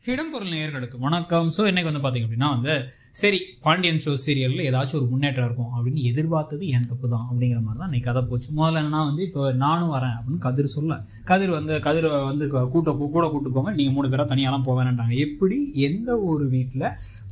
இடம்பொருள் நேயர்களுக்கு வணக்கம் ஸோ இன்னைக்கு வந்து பார்த்தீங்க அப்படின்னா வந்து சரி பாண்டியன் ஷோ சீரியலில் ஏதாச்சும் ஒரு முன்னேற்றம் இருக்கும் அப்படின்னு எதிர்பார்த்தது என் தப்பு தான் அப்படிங்கிற மாதிரி தான் இன்னைக்கு கதை போச்சு முதல்ல என்னன்னா வந்து இப்போ நானும் வரேன் அப்படின்னு கதிர் சொல்ல கதிர் வந்து கதிர் வந்து க- கூட்ட கூட கூட்டு போங்க நீங்கள் மூணு பேரா தனியாலாம் போக வேணான்றாங்க எப்படி எந்த ஒரு வீட்டில்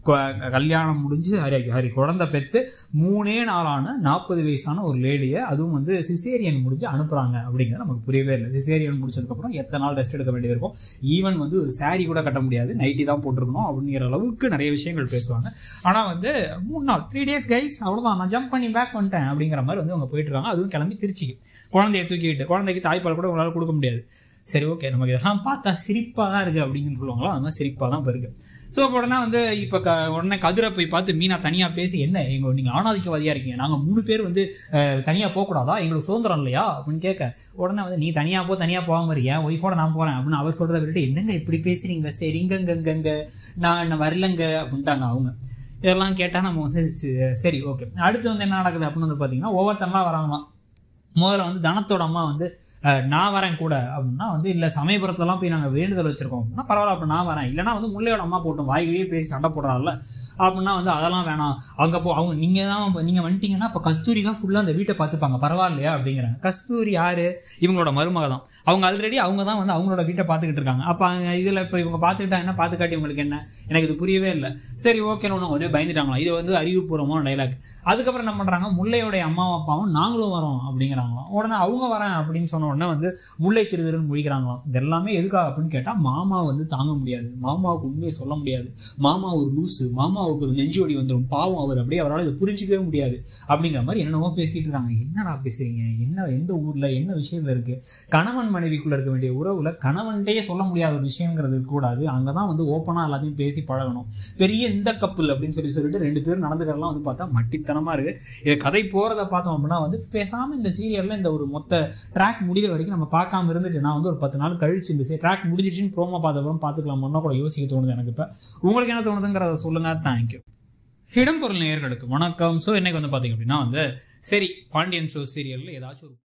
கல்யாணம் முடிஞ்சு ஹரி ஹரி குழந்தை பெற்று மூணே நாளான நாற்பது வயசான ஒரு லேடியை அதுவும் வந்து சிசேரியன் முடிஞ்சு அனுப்புகிறாங்க அப்படிங்கிறது நமக்கு புரியவே இல்லை சிசேரியன் முடிச்சதுக்கப்புறம் எத்தனை நாள் ரெஸ்ட் எடுக்க வேண்டியது இருக்கும் ஈவன் வந்து ஒரு saree கூட கட்ட முடியாது நைட்டி தான் போட்டிருக்கணும் அப்படிங்கிற அளவுக்கு நிறைய விஷயங்கள் பேசுவாங்க ஆனால் வந்து மூணு நாள் த்ரீ டேஸ் கைஸ் அவ்வளோதான் நான் ஜம்ப் பண்ணி பேக் வந்துட்டேன் அப்படிங்கிற மாதிரி வந்து அவங்க போயிட்டு இருக்காங்க அதுவும் கிளம்பி திருச்சிக்கு குழந்தைய தூக்கிட்டு குழந்தைக்கு தாய்ப்பால் கூட உங்களால் கொடுக்க முடியாது சரி ஓகே நமக்கு இதெல்லாம் பார்த்தா சிரிப்பாக தான் இருக்குது அப்படின்னு சொல்லுவாங்களோ அது மாதிரி சிரிப்பாக தான் இப்போ இருக்குது ஸோ அப்போ உடனே வந்து இப்போ க உடனே கதிரை போய் பார்த்து மீனா தனியாக பேசி என்ன எங்கள் நீங்கள் ஆணாதிக்கவாதியாக இருக்கீங்க நாங்கள் மூணு பேர் வந்து தனியாக போகக்கூடாதா எங்களுக்கு சுதந்திரம் இல்லையா அப்படின்னு கேட்க உடனே வந்து நீ தனியாக போ தனியாக போகாம இரு என் ஒய்ஃபோட நான் போகிறேன் அப்படின்னு அவர் சொல்கிறத விட்டுட்டு என்னங்க இப்படி பேசுறீங்க சரிங்கங்கங்கங்க நான் நான் வரலங்க அப்படின்ட்டாங்க அவங்க இதெல்லாம் கேட்டால் நம்ம வந்து சரி, சரி ஓகே அடுத்து வந்து என்ன நடக்குது அப்படின்னு வந்து பார்த்தீங்கன்னா ஒவ்வொருத்தங்களாம் வராங்களாம் முதல்ல வந்து தனத்தோட அம்மா வந்து அஹ், நான் வரேன் கூட அப்படின்னா வந்து இல்லை சமயபுரத்துலலாம் போய் நாங்கள் வேண்டுதல் வச்சிருக்கோம் அப்படின்னா பரவாயில்ல அப்போ நான் வரேன் இல்லைனா வந்து முல்லையோட அம்மா போட்டோம் வாய்கிழியே பேசி சண்டை போடுறாருல அப்படின்னா வந்து அதெல்லாம் வேணாம் அங்கே போ அவங்க நீங்கள் தான் நீங்கள் வந்துட்டீங்கன்னா இப்போ கஸ்தூரி தான் ஃபுல்லாக அந்த வீட்டை பார்த்துப்பாங்க பரவாயில்லையா அப்படிங்கிறாங்க கஸ்தூரி யாரு இவங்களோட மருமக தான் அவங்க ஆல்ரெடி அவங்க தான் வந்து அவங்களோட வீட்டை பார்த்துக்கிட்டு இருக்காங்க அப்போ இதில் இப்போ இவங்க பார்த்துக்கிட்டா என்ன பார்த்து காட்டி உங்களுக்கு என்ன எனக்கு இது புரியவே இல்லை சரி ஓகேன்னு ஒன்று ஒரே பயந்துட்டாங்களா இது வந்து அறிவுபூர்வமான டைலாக் அதுக்கப்புறம் என்ன பண்ணுறாங்க முல்லையோடைய அம்மா அப்பாவும் நாங்களும் வரோம் அப்படிங்கிறாங்களாம் உடனே அவங்க வரேன் அப்படின்னு சொன்ன உடனே வந்து முல்லை திருதிருன்னு முழிக்கிறாங்களாம் இது எல்லாமே எதுக்காக அப்படின்னு கேட்டால் மாமா வந்து தாங்க முடியாது மாமாவுக்கு உண்மையை சொல்ல முடியாது மாமா ஒரு லூசு மாமாவுக்கு ஒரு நெஞ்சு வலி வந்துடும் பாவம் அவர் அப்படியே அவரால் இதை புரிஞ்சிக்கவே முடியாது அப்படிங்கிற மாதிரி என்னென்னவோ பேசிட்டு இருக்காங்க என்னடா பேசுறீங்க என்ன எந்த ஊர்ல என்ன விஷயத்துல இருக்கு கணவன் மனைவிக்குள்ள இருக்க வேண்டிய உறவுல கணவன்கிட்டயே சொல்ல முடியாத ஒரு விஷயங்கிறது இருக்கக்கூடாது அங்கதான் வந்து ஓப்பனா எல்லாத்தையும் பேசி பழகணும் பெரிய இந்த கப்பல் அப்படின்னு சொல்லி சொல்லிட்டு ரெண்டு பேரும் நடந்துக்கிறதெல்லாம் வந்து பார்த்தா மட்டித்தனமா இருக்கு இது கதை போறத பார்த்தோம் அப்படின்னா வந்து பேசாம இந்த சீரியல்ல இந்த ஒரு மொத்த ட்ராக் முடிகிற வரைக்கும் நம்ம பார்க்காம இருந்துட்டு நான் வந்து ஒரு பத்து நாள் கழிச்சு இந்த ட்ராக் முடிஞ்சிடுச்சுன்னு ப்ரோமோ பார்த்தப்பறம் பார்த்துக்கலாம்னா கூட யோசிக்க தோணுது எனக்கு இப்போ உங்களுக்கு என்ன தோணுதுங்கிறத சொல்லுங்க தேங்க்யூ இடம்பொருள் நேயர்களுக்கு வணக்கம் ஸோ இன்னைக்கு வந்து பார்த்தீங்க அப்படின்னா வந்து சரி பாண்டியன் ஷோ சீரியலில் ஏதாச்சும் ஒரு